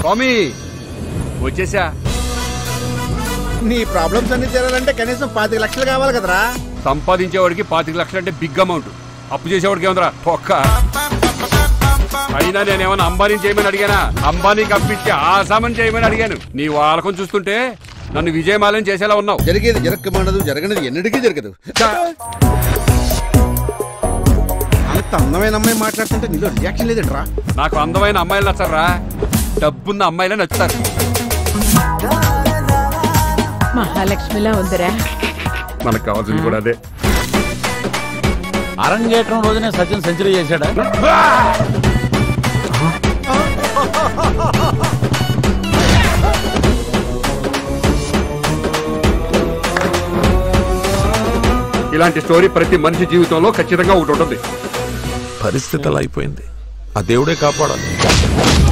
స్వామి వచ్చేసా నీ ప్రాబ్లమ్స్ అన్ని తీరాలంటే కనీసం పాతిక లక్షలు కావాలి కదరా సంపాదించేవాడికి పాతిక లక్షలు అంటే బిగ్ అమౌంట్ అప్పు చేసేవాడికి ఏముందిరా తొక్క అయినా నేనేమన్నా అంబానీ చేయమని అడిగానా అంబానీకి అప్పించి ఆసామని చేయమని అడిగాను నీ వాళ్ళకం చూస్తుంటే నన్ను విజయమాలని చేసేలా ఉన్నావు జరిగేది జరగమండదు జరగనిది ఎన్నటికీ జరగదు అంత అందమైన అమ్మాయి మాట్లాడుతుంటే నీలో రియాక్షన్ లేదంట్రా నాకు అందమైన అమ్మాయిలు నచ్చరా డబ్బున్న అమ్మాయిలే నచ్చుతారు మహాలక్ష్మిలా ఉందిరా మనకు కావాల్సింది కూడా అదే అరంగేట్రం రోజునే సచిన్ సెంచరీ చేశాడా ఇలాంటి స్టోరీ ప్రతి మనిషి జీవితంలో ఖచ్చితంగా ఒకటి ఉంటుంది పరిస్థితి అలా అయిపోయింది ఆ దేవుడే కాపాడాలి